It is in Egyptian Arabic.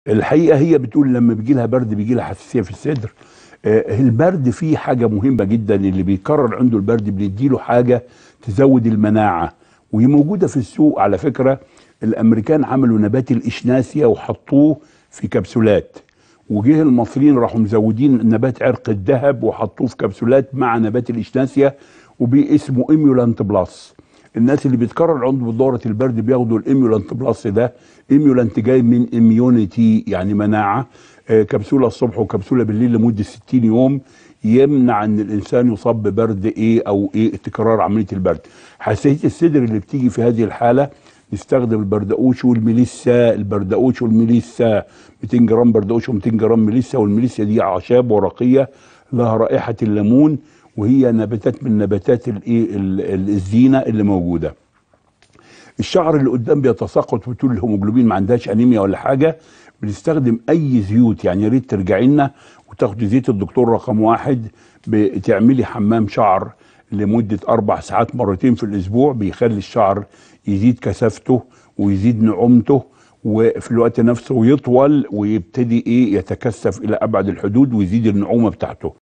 الحقيقه هي بتقول لما بيجي لها برد بيجي لها حساسيه في الصدر آه، البرد فيه حاجه مهمه جدا اللي بيكرر عنده البرد بنديله حاجه تزود المناعه وهي موجوده في السوق على فكره الامريكان عملوا نبات الاشناسيا وحطوه في كبسولات وجه المصريين راحوا مزودين نبات عرق الذهب وحطوه في كبسولات مع نبات الاشناسيا وباسمه ايميولانت بلس الناس اللي بيتكرر عندهم دوره البرد بياخدوا الايميولانت بلس ده ايميولانت جاي من اميونيتي يعني مناعه آه، كبسوله الصبح وكبسوله بالليل لمده 60 يوم يمنع ان الانسان يصاب ببرد ايه او ايه تكرار عمليه البرد حساسيه الصدر اللي بتيجي في هذه الحاله نستخدم البردقوش والميليسا البردقوش والميليسا 200 جرام بردقوش و200 جرام ميليسا والميليسا دي اعشاب ورقيه لها رائحه الليمون وهي نباتات من نباتات الايه ال- الزينه اللي موجوده الشعر اللي قدام بيتساقط وتقول الهيموجلوبين ما عندهاش انيميا ولا حاجه بنستخدم اي زيوت يعني يا ريت ترجعي لنا وتاخدي زيت الدكتور رقم واحد بتعملي حمام شعر لمده اربع ساعات مرتين في الاسبوع بيخلي الشعر يزيد كثافته ويزيد نعومته وفي الوقت نفسه يطول ويبتدي ايه يتكثف الى ابعد الحدود ويزيد النعومه بتاعته